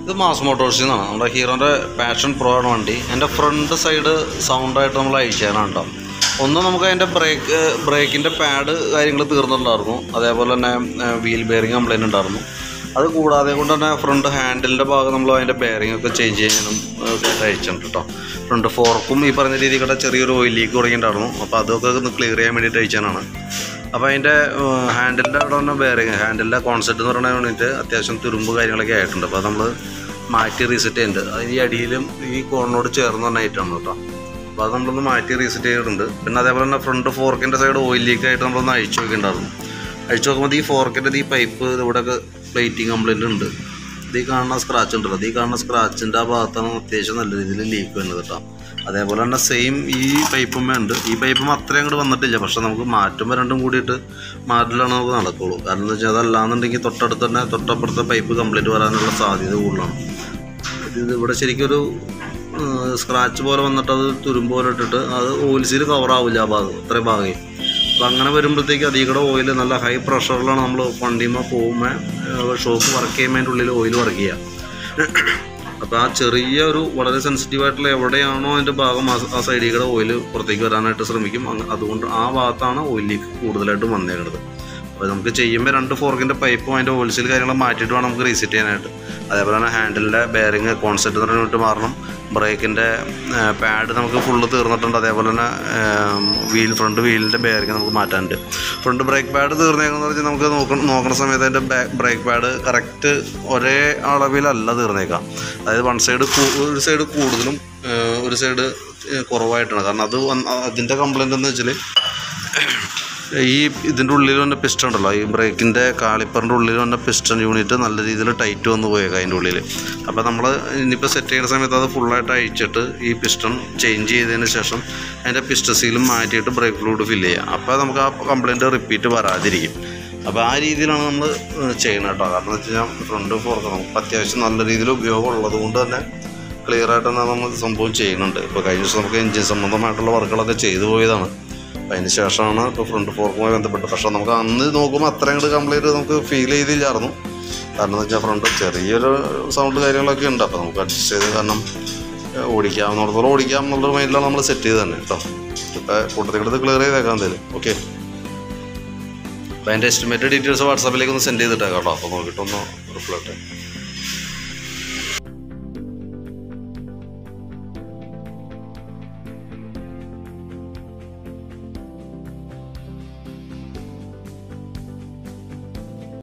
ഇത് മാസ് മോട്ടോഴ്സിൽ നിന്നാണ് നമ്മുടെ ഹീറോൻ്റെ പാഷൻ പ്രോ ആണ് വണ്ടി എൻ്റെ ഫ്രണ്ട് സൈഡ് സൗണ്ടായിട്ട് നമ്മൾ അയച്ചാണ് കേട്ടോ ഒന്ന് നമുക്ക് അതിൻ്റെ ബ്രേക്ക് ബ്രേക്കിൻ്റെ പാഡ് കാര്യങ്ങൾ തീർന്നിട്ടുണ്ടായിരുന്നു അതേപോലെ തന്നെ വീൽ ബെയറിങ് കംപ്ലൈൻറ്റ് ഉണ്ടായിരുന്നു അത് കൂടാതെ കൊണ്ട് തന്നെ ഫ്രണ്ട് ഹാൻഡിലിൻ്റെ ഭാഗം നമ്മൾ അതിൻ്റെ ബെയറിംഗ് ഒക്കെ ചേഞ്ച് ചെയ്യാനും ഒക്കെ അയച്ചിട്ടുണ്ട് കേട്ടോ ഫ്രണ്ട് ഫോർക്കും ഈ പറഞ്ഞ രീതിയിൽ കൂടെ ചെറിയൊരു ഓയിൽ ലീക്ക് തുടങ്ങിയിട്ടുണ്ടായിരുന്നു അപ്പോൾ അതൊക്കെ ഒന്ന് ക്ലിയർ ചെയ്യാൻ വേണ്ടിയിട്ട് അയച്ചാണ് അപ്പോൾ അതിൻ്റെ ഹാൻഡിലിൻ്റെ അവിടെ തന്നെ ബെയറിങ് ഹാൻഡിലിൻ്റെ കോൺസെപ്റ്റ് എന്ന് പറയുന്നത് വേണ്ടിയിട്ട് അത്യാവശ്യം തുരുമ്പ് കാര്യങ്ങളൊക്കെ ആയിട്ടുണ്ട് അപ്പോൾ നമ്മൾ മാറ്റി റീസെറ്റ് ചെയ്യുന്നുണ്ട് അത് ഈ അടിയിലും ഈ കോണിനോട് ചേർന്ന് തന്നെ ആയിട്ടാണ് കേട്ടോ അപ്പോൾ അത് നമ്മളൊന്ന് മാറ്റി റീസെറ്റ് ചെയ്തിട്ടുണ്ട് പിന്നെ അതേപോലെ തന്നെ ഫ്രണ്ട് ഫോർക്കിൻ്റെ സൈഡ് ഓയിൽ ലീക്ക് ആയിട്ട് നമ്മളൊന്ന് അഴിച്ചു നോക്കിയിട്ടുണ്ടായിരുന്നു അഴിച്ചു നോക്കുമ്പോൾ ഈ ഫോർക്കിൻ്റെ ഈ പൈപ്പ് ഇവിടെയൊക്കെ പ്ലേറ്റിംഗ് കംപ്ലൈൻറ്റ് ഉണ്ട് ഇത് ഈ കാണുന്ന സ്ക്രാച്ച് ഉണ്ടല്ലോ ഇത് ഈ കാണുന്ന സ്ക്രാച്ചിൻ്റെ ആ ഭാഗത്താണ് അത്യാവശ്യം നല്ല രീതിയിൽ ലീക്ക് വരുന്നത് കേട്ടോ അതേപോലെ തന്നെ സെയിം ഈ പൈപ്പുമ്മേ ഉണ്ട് ഈ പൈപ്പും അത്രയും അങ്ങോട്ട് വന്നിട്ടില്ല പക്ഷെ നമുക്ക് മാറ്റുമ്പോൾ രണ്ടും കൂടിയിട്ട് മാറ്റലാണ് നമുക്ക് നടക്കുള്ളൂ കാരണം എന്താ വെച്ചാൽ അതല്ലാന്നുണ്ടെങ്കിൽ തൊട്ടടുത്ത് തന്നെ തൊട്ടപ്പുറത്തെ പൈപ്പ് കംപ്ലൈൻറ്റ് വരാനുള്ള സാധ്യത കൂടുതലാണ് ഇത് ഇവിടെ ശരിക്കും ഒരു സ്ക്രാച്ച് പോലെ വന്നിട്ട് അത് തുരുമ്പ് പോലെ ഇട്ടിട്ട് അത് ഓയിൽ സീൽ കവർ ആവില്ല ആ ഭാഗം അത്രയും ഭാഗമേ അപ്പം അങ്ങനെ വരുമ്പോഴത്തേക്ക് അതിൽ കൂടെ ഓയിൽ നല്ല ഹൈ പ്രഷറിലാണ് നമ്മൾ വണ്ടിയുമ്പോൾ പോകുമ്പോൾ ഷോക്ക് വർക്ക് ചെയ്യുമ്പോൾ അതിൻ്റെ ഉള്ളിൽ ഓയിൽ വർക്ക് ചെയ്യുക അപ്പോൾ ആ ചെറിയ ഒരു വളരെ സെൻസിറ്റീവ് ആയിട്ടുള്ള എവിടെയാണോ അതിൻ്റെ ഭാഗം ആ ആ സൈഡിൽ കൂടെ ഓയിൽ പുറത്തേക്ക് വരാനായിട്ട് ശ്രമിക്കും അങ്ങ- അതുകൊണ്ട് ആ ഭാഗത്താണ് ഓയിൽ ലീക്ക് കൂടുതലായിട്ടും വന്നേക്കുന്നത് അപ്പോൾ നമുക്ക് ചെയ്യുമ്പോൾ രണ്ട് ഫോർക്കിൻ്റെ പൈപ്പും അതിൻ്റെ ഓയിൽസിൽ കാര്യങ്ങൾ മാറ്റിയിട്ട് വേണം നമുക്ക് റീസെറ്റ് ചെയ്യാനായിട്ട് അതേപോലെ തന്നെ ഹാൻഡിലിൻ്റെ ബെയറിങ് കോൺസെപ്റ്റ് എന്ന് പറഞ്ഞിട്ട് മാറണം ബ്രേക്കിൻ്റെ പാഡ് നമുക്ക് ഫുള്ള് തീർന്നിട്ടുണ്ട് അതേപോലെ തന്നെ വീൽ ഫ്രണ്ട് വീലിൻ്റെ ബെയറിങ് നമുക്ക് മാറ്റാനുണ്ട് ഫ്രണ്ട് ബ്രേക്ക് പാഡ് തീർന്നേക്കെന്ന് പറഞ്ഞാൽ നമുക്ക് നോക്കണം നോക്കുന്ന സമയത്ത് അതിൻ്റെ ബ്രേക്ക് പാഡ് കറക്റ്റ് ഒരേ അളവിലല്ല തീർന്നേക്കാം അതായത് വൺ സൈഡ് ഒരു സൈഡ് കൂടുതലും ഏഹ്, ഒരു സൈഡ് കുറവായിട്ടാണ് കാരണം അത് വന്ന് അതിൻ്റെ കംപ്ലൈൻറ്റ് എന്ന് വെച്ചാൽ ഈ ഇതിൻ്റെ ഉള്ളിൽ വന്ന പിസ്റ്റൺ ഉണ്ടല്ലോ ഈ ബ്രേക്കിൻ്റെ കാളിപ്പറിൻ്റെ ഉള്ളിൽ വന്ന പിസ്റ്റൺ യൂണിറ്റ് നല്ല രീതിയിൽ ടൈറ്റ് വന്ന് പോയേക്കാം അതിൻ്റെ ഉള്ളിൽ അപ്പോൾ നമ്മൾ ഇനിയിപ്പോൾ സെറ്റ് ചെയ്യുന്ന സമയത്ത് അത് ഫുള്ളായിട്ട് അഴിച്ചിട്ട് ഈ പിസ്റ്റൺ ചേഞ്ച് ചെയ്തതിന് ശേഷം അതിൻ്റെ പിസ്റ്റ സീലും മാറ്റിയിട്ട് ബ്രേക്ക് ഫ്ലൂഡ് ഫില്ല് ചെയ്യുക അപ്പോൾ നമുക്ക് ആ കംപ്ലയിൻറ്റ് റിപ്പീറ്റ് വരാതിരിക്കും അപ്പോൾ ആ രീതിയിലാണ് നമ്മൾ ചെയ്യണം കേട്ടോ കാരണം എന്ന് വെച്ച് കഴിഞ്ഞാൽ ഫ്രണ്ട് ഫോർക്ക് നമുക്ക് അത്യാവശ്യം നല്ല രീതിയിൽ ഉപയോഗം ഉള്ളത് കൊണ്ട് തന്നെ ക്ലിയർ ആയിട്ട് തന്നെ നമ്മൾ സംഭവം ചെയ്യുന്നുണ്ട് ഇപ്പോൾ കഴിഞ്ഞ ദിവസം നമുക്ക് എൻജിൻ സംബന്ധമായിട്ടുള്ള വർക്കുകളൊക്കെ ചെയ്തു പോയതാണ് അപ്പം അതിന് ശേഷമാണ് ഇപ്പോൾ ഫ്രണ്ട് ഫോർക്കുമായി ബന്ധപ്പെട്ട് പക്ഷേ നമുക്ക് അന്ന് നോക്കുമ്പോൾ അത്രയും കൂടെ കംപ്ലൈൻറ്റ് നമുക്ക് ഫീൽ ചെയ്തില്ലായിരുന്നു കാരണം എന്ന് വെച്ചാൽ ഫ്രണ്ട് ചെറിയൊരു സൗണ്ട് കാര്യങ്ങളൊക്കെ ഉണ്ട് അപ്പോൾ നമുക്ക് അഡ്ജസ്റ്റ് ചെയ്ത് കാരണം ഏഹ്, ഓടിക്കാവുന്നിടത്തോളം ഓടിക്കാം എന്നുള്ള മൈൻഡിലാണ് നമ്മൾ സെറ്റ് ചെയ്ത് തന്നെ കേട്ടോ ഇപ്പോൾ കൂട്ടത്തിൽ കൂടെ ക്ലിയർ ചെയ്തേക്കാം എന്തായാലും ഓക്കെ അപ്പോൾ അതിൻ്റെ എസ്റ്റിമേറ്റ് ഡീറ്റെയിൽസ് വാട്സാപ്പിലേക്ക് ഒന്ന് സെൻഡ് ചെയ്തിട്ടേക്കാം കേട്ടോ അപ്പോൾ നോക്കിയിട്ടൊന്ന് റിപ്ലൈ ഇട്ടേ